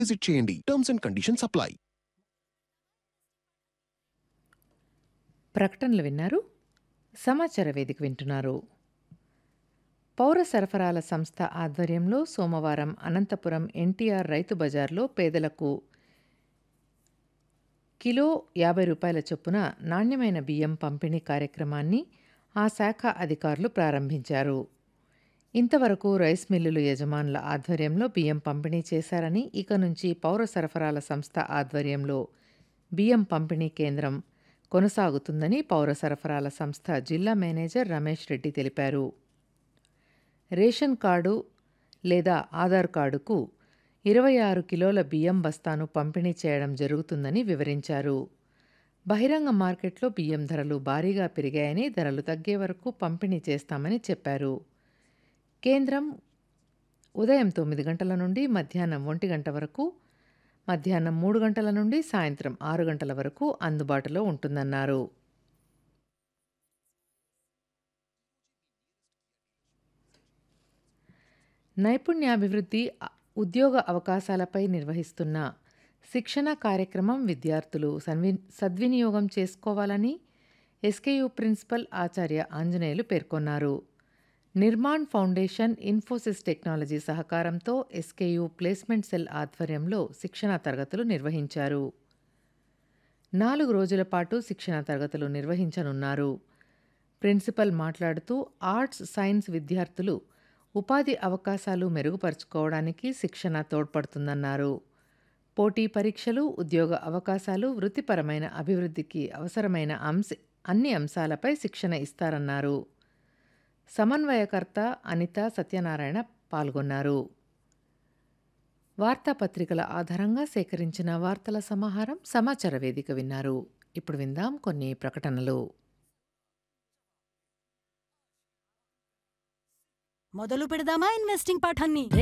visit చేయండి terms and conditions apply ప్రకటనలు విన్నారు సమాచార వేదిక వింటున్నారు పౌర సరఫరాల సంస్థ ఆధ్వర్యంలో సోమవారం అనంతపురం ఎన్టీఆర్ రైతు బజార్లో పేదలకు కిలో యాభై రూపాయల చొప్పున నాణ్యమైన బియ్యం పంపిణీ కార్యక్రమాన్ని ఆ శాఖ అధికారులు ప్రారంభించారు ఇంతవరకు రైస్ మిల్లుల యజమానుల ఆధ్వర్యంలో బియ్యం పంపిణీ చేశారని ఇక నుంచి పౌర సరఫరాల సంస్థ ఆధ్వర్యంలో బియ్యం పంపిణీ కేంద్రం కొనసాగుతుందని పౌర సరఫరాల సంస్థ జిల్లా మేనేజర్ రమేష్ రెడ్డి తెలిపారు రేషన్ కార్డు లేదా ఆధార్ కార్డుకు ఇరవై ఆరు కిలోల బియ్యం బస్తాను పంపిణీ చేయడం జరుగుతుందని వివరించారు బహిరంగ మార్కెట్లో బియ్యం ధరలు భారీగా పెరిగాయని ధరలు తగ్గే వరకు పంపిణీ చేస్తామని చెప్పారు కేంద్రం ఉదయం తొమ్మిది గంటల నుండి మధ్యాహ్నం ఒంటి గంట వరకు మధ్యాహ్నం మూడు గంటల నుండి సాయంత్రం ఆరు గంటల వరకు అందుబాటులో ఉంటుందన్నారు నైపుణ్యాభివృద్ధి అ- ఉద్యోగ అవకాశాలపై నిర్వహిస్తున్న శిక్షణ కార్యక్రమం విద్యార్థులు సన్వి సద్వినియోగం చేసుకోవాలని ఎస్కేయు ప్రిన్సిపల్ ఆచార్య ఆంజనేయులు పేర్కొన్నారు నిర్మాణ్ ఫౌండేషన్ ఇన్ఫోసిస్ టెక్నాలజీ సహకారంతో ఎస్కేయు ప్లేస్మెంట్ సెల్ ఆధ్వర్యంలో శిక్షణా తరగతులు నిర్వహించారు నాలుగు రోజుల పాటు శిక్షణ తరగతులు నిర్వహించనున్నారు ప్రిన్సిపల్ మాట్లాడుతూ ఆర్ట్స్ సైన్స్ విద్యార్థులు ఉపాధి అవకాశాలు మెరుగుపరుచుకోవడానికి శిక్షణ తోడ్పడుతుందన్నారు పోటీ పరీక్షలు ఉద్యోగ అవకాశాలు వృత్తిపరమైన అభివృద్ధికి అవసరమైన అంశ అన్ని అంశాలపై శిక్షణ ఇస్తారన్నారు సమన్వయకర్త అనిత సత్యనారాయణ పాల్గొన్నారు వార్తాపత్రికల ఆధారంగా సేకరించిన వార్తల సమాహారం సమాచార వేదిక విన్నారు ఇప్పుడు విందాం కొన్ని ప్రకటనలు మొదలు పెడదామా ఇన్వెస్టింగ్ పాఠాన్ని